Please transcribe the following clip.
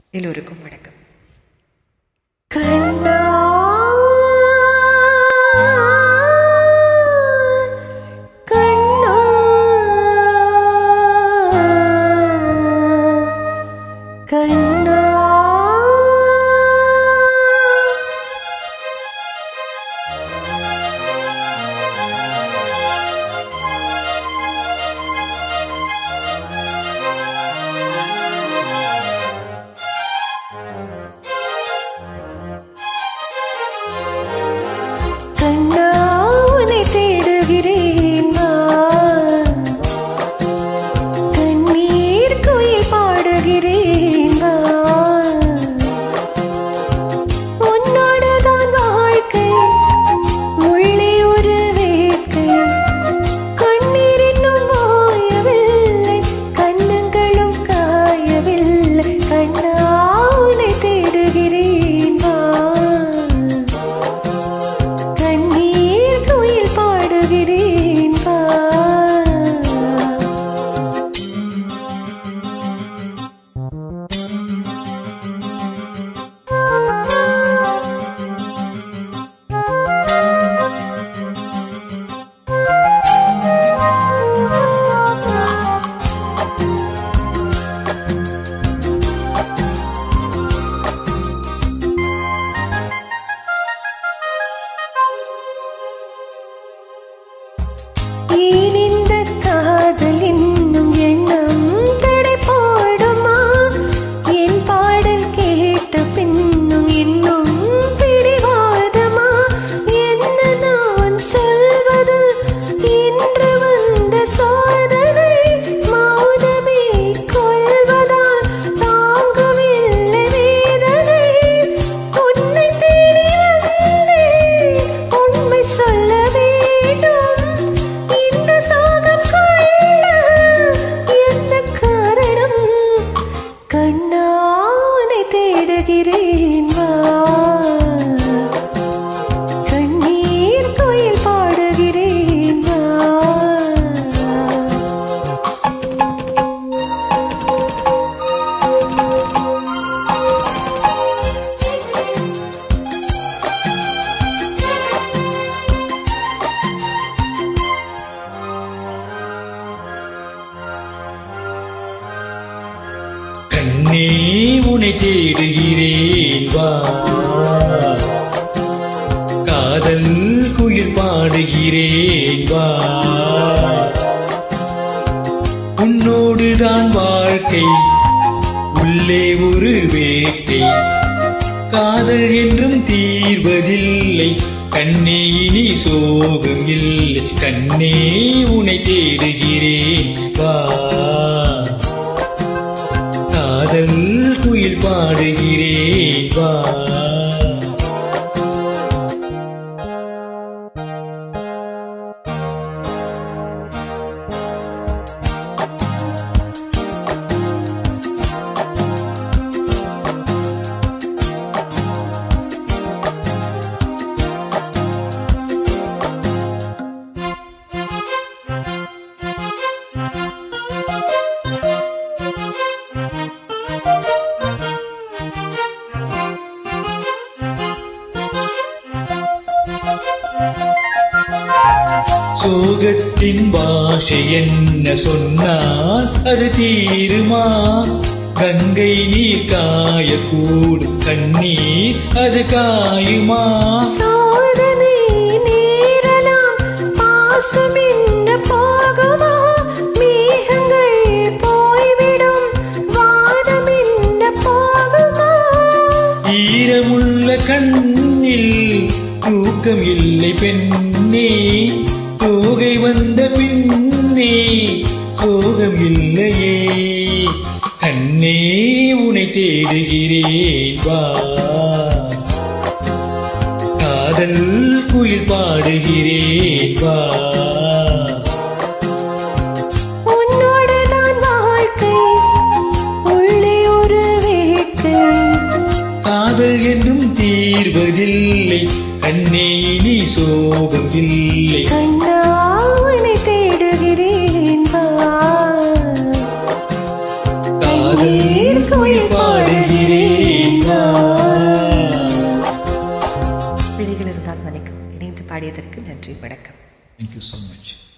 எல்லோருக்கும் வணக்கம் கண்ணா கண்ணா கண்ணா கண்ணா உன்னை தேடுகிறேன் வா. கண்ணீர் குயில் பாடுகிறேன் வா. உன்னோடுதான் வாழ்க்கை உள்ளே ஒரு வேட்கை கண்ணீர் இன்னும் மாயவில்லை கண்ணங்களும் காயவில்லை கண்ணா உன்னை தேடுகிறேன் வா கண்ணீர் குயில் பாடுகிறேன் வா ஏன் இந்த காதல் இன்னும் எண்ணம் தடை போடுமா என் பாடல் கேட்ட பின்னும் இன்னும் பிடிவாதமா என்ன நான் சொல்வது இன்று வந்த சோதனை மௌனமே கொள்வதால் தாங்கவில்லை வேதனை உன்னை தேடி வந்தேன் உண்மை சொல்ல வேண்டும் இந்த சோகம் கொள்ள என்ன காரணம் கண்ணா உன்னை தேடுகிறேன் வா கண்ணீர் கோயில் பாடுகிறேன் வா கண்ணே உனை தேடுகிறேன் வா காதல் குயில் பாடுகிறேன் வா உன்னோடுதான் வாழ்க்கை உள்ளே ஒரு வேட்டை காதல் என்றும் தீர்வதில்லை கண்ணே இனி சோகம் இல்லை கண்ணே உனை தேடுகிறேன் வா காதல் குயில் பாடுகிறேன் வா சோகத்தின் பாஷை என்ன சொன்னால் அது தீருமா கங்கை நீர் காயக்கூடும் கண்ணீர் அது காயுமா சோதனை நேரலாம் பாசம் என்ன போகுமா மேகங்கள் போய்விடும் வானம் என்ன போகுமா ஈரமுள்ள கண்ணில் தூக்கம் இல்லை பெண்ணே தோகை வந்த பின்னே சோகம் இல்லையே கண்ணே உனை தேடுகிறேன் வா காதல் குயில் பாடுகிறேன் வா உன்னோடுதான் வாழ்க்கை உள்ளே ஒரு வேட்கை காதல் என்றும் தீர்வதில்லை கண்ணே இனி சோகம் இல்லை கண்ணா உன்னை தேடுகிறேன் வா காதல் கண்ணீர் குயில் பாடுகிறேன் மன்னிக்கும் இணைந்து பாடியதற்கு நன்றி வணக்கம் Thank you so much.